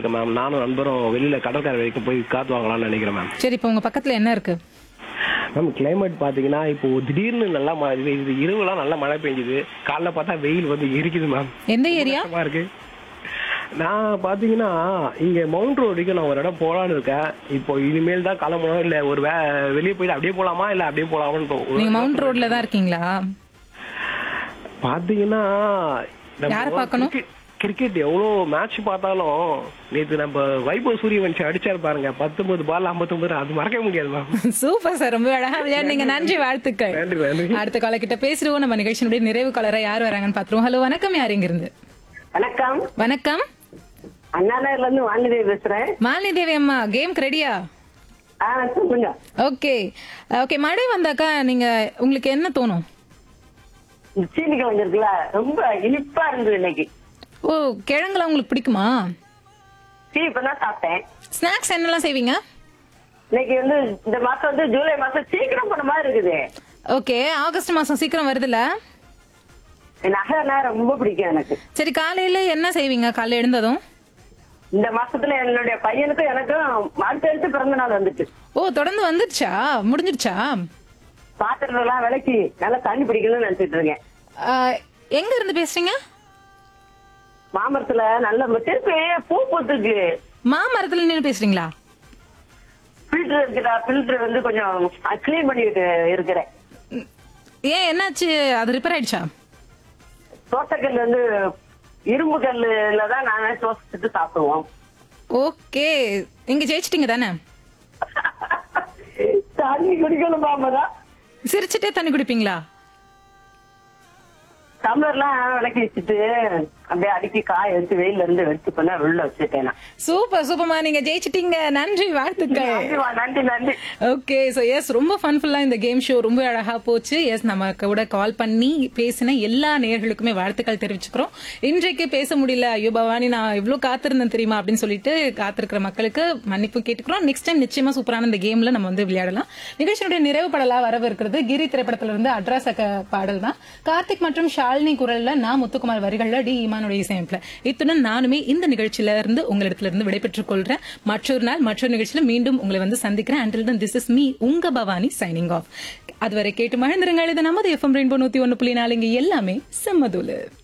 இருக்கேன் மேம் நானும் நண்பரும் வெளியில கடற்கரை வரைக்கும் போய் காத்து வாங்கலாம்னு நினைக்கிறேன் மேம் சரி இப்போ உங்க பக்கத்துல என்ன இருக்கு மேம் கிளைமேட் பாத்தீங்கன்னா இப்போ திடீர்னு நல்லா மழை பெய்யுது இரவுலாம் நல்லா மழை பெஞ்சுது காலைல பார்த்தா வெயில் வந்து எரிக்குது மேம் எந்த ஏரியா கஷ்டமா இருக்கு நான் பாத்தீங்கன்னா இங்க மவுண்ட் ரோடுக்கு நான் ஒரு இடம் போலான்னு இருக்கேன் இப்போ இனிமேல் தான் கிளம்பணும் இல்ல ஒரு வே வெளியே போயிட்டு அப்படியே போலாமா இல்ல அப்படியே போலாமான்னு இப்போ ஒரு- நீங்க மவுண்ட் ரோட்ல தான் இருக்கீங்களா பாத்தீங்கன்னா நம்ம யாரை பார்க்கணும்? கிரிக்கெட் கிரிக்கெட் எவ்வளவு மேட்ச் பார்த்தாலும் நேத்து நம்ம வைபவ் சூரியவன்ஷி அடிச்சாரு பாருங்க பத்தொன்பது பால் ஐம்பத்தொன்பது அது மறக்கவே முடியாது மேம் சூப்பர் சார் ரொம்ப அழகா விளையாடுங்க நன்றி வாழ்த்துக்கள் நன்றி நன்றி அடுத்த கால கிட்ட பேசிடுவோம் நம்ம நிகழ்ச்சியினுடைய நிறைவு காலரா யார் வராங்கன்னு பாத்துருவோம் ஹலோ வணக்கம் யார் இங்க இருந்து வணக்கம் வணக்கம் அண்ணாநகர்ல இருந்து வாணிதேவி பேசுறேன் மாலினி தேவி அம்மா கேம்க்கு ரெடியா ஆ சொல்லுங்க ஓகே ஓகே மழை வந்தாக்கா நீங்க உங்களுக்கு என்ன தோணும் இந்த சீனி கிழங்கு இருக்குல்ல ரொம்ப இனிப்பா இருந்தது இன்னைக்கு ஓ கிழங்குலாம் உங்களுக்கு பிடிக்குமா டீ இப்பதான் சாப்பிட்டேன் ஸ்நாக்ஸ் என்னெல்லாம் செய்வீங்க இன்னைக்கு வந்து இந்த மாசம் வந்து ஜூலை மாசம் சீக்கிரம் போன மாதிரி இருக்குது ஓகே ஆகஸ்ட் மாசம் சீக்கிரம் வருதுல்ல நகரனா ரொம்ப பிடிக்கும் எனக்கு சரி காலையில என்ன செய்வீங்க காலையில எழுந்ததும் இந்த மாசத்துல என்னுடைய பையனுக்கும் எனக்கும் அடுத்து அடுத்து பிறந்த நாள் வந்துட்டு ஓ தொடர்ந்து வந்துருச்சா முடிஞ்சிருச்சா பாத்திரம் எல்லாம் விளக்கி நல்லா தண்ணி பிடிக்கணும்னு நினைச்சிட்டு இருக்கேன் ஆ, எங்க இருந்து பேசுறீங்க மாமரத்துல நல்ல திருப்பி பூ பூத்துக்கு மாமரத்துல நின்று பேசுறீங்களா ஃபில்டர் இருக்குதா ஃபில்டர் வந்து கொஞ்சம் கிளீன் பண்ணிட்டு இருக்கிறேன் ம், ஏன் என்னாச்சு அது ரிப்பேர் ஆயிடுச்சா தோட்டக்கல் வந்து இரும்பு கல்லுல தான் நாங்க தோசை சாப்பிடுவோம் ஓகே நீங்க ஜெயிச்சிட்டீங்க தானே தண்ணி குடிக்கணும் பாம்பதா சிரிச்சுட்டே தண்ணி குடிப்பீங்களா டம்ளர்லாம் விளக்கி வச்சுட்டு அப்படியே அடுக்கி காய எடுத்து வெயில்ல இருந்து எடுத்து பண்ண உள்ள வச்சுட்டேன் நான். சூப்பர் சூப்பர்மா நீங்க ஜெயிச்சிட்டீங்க நன்றி வாழ்த்துக்கள் நன்றிமா, நன்றி நன்றி ஓகே ஸோ எஸ் ரொம்ப ஃபன்ஃபுல்லா இந்த கேம் ஷோ ரொம்ப அழகா போச்சு எஸ் நம்ம கூட கால் பண்ணி பேசின எல்லா நேயர்களுக்குமே வாழ்த்துக்கள் தெரிவிச்சுக்கிறோம் இன்றைக்கு பேச முடியல ஐயோ பவானி நான் இவ்ளோ காத்திருந்தேன் தெரியுமா அப்படின்னு சொல்லிட்டு காத்திருக்கிற மக்களுக்கு மன்னிப்பு கேட்டுக்கிறோம் நெக்ஸ்ட் டைம் நிச்சயமா சூப்பரான இந்த கேம்ல நம்ம வந்து விளையாடலாம் நிகழ்ச்சியுடைய நிறைவு படலா வரவிருக்கிறது கிரி திரைப்படத்துல இருந்து அட்ராசக்க பாடல் தான் கார்த்திக் மற்றும் ஷாலினி குரல்ல நான் முத்துக்குமார் வரிகள்ல டி ஈமானுடைய இசையமைப்புல இத்துடன் நானுமே இந்த நிகழ்ச்சியில இருந்து உங்களிடத்துல இருந்து விடைபெற்றுக் கொள்றேன் மற்றொரு நாள் மற்றொரு நிகழ்ச்சியில மீண்டும் உங்களை வந்து சந்திக்கிறேன் until then this is me உங்க பவானி சைனிங் ஆஃப் அதுவரை கேட்டு மகிழ்ந்திருங்கள் இது நமது எஃப்எம் ரெயின்போ நூத்தி ஒன்னு புள்ளி நாலு இங்க எல்லாமே செம்மதூலு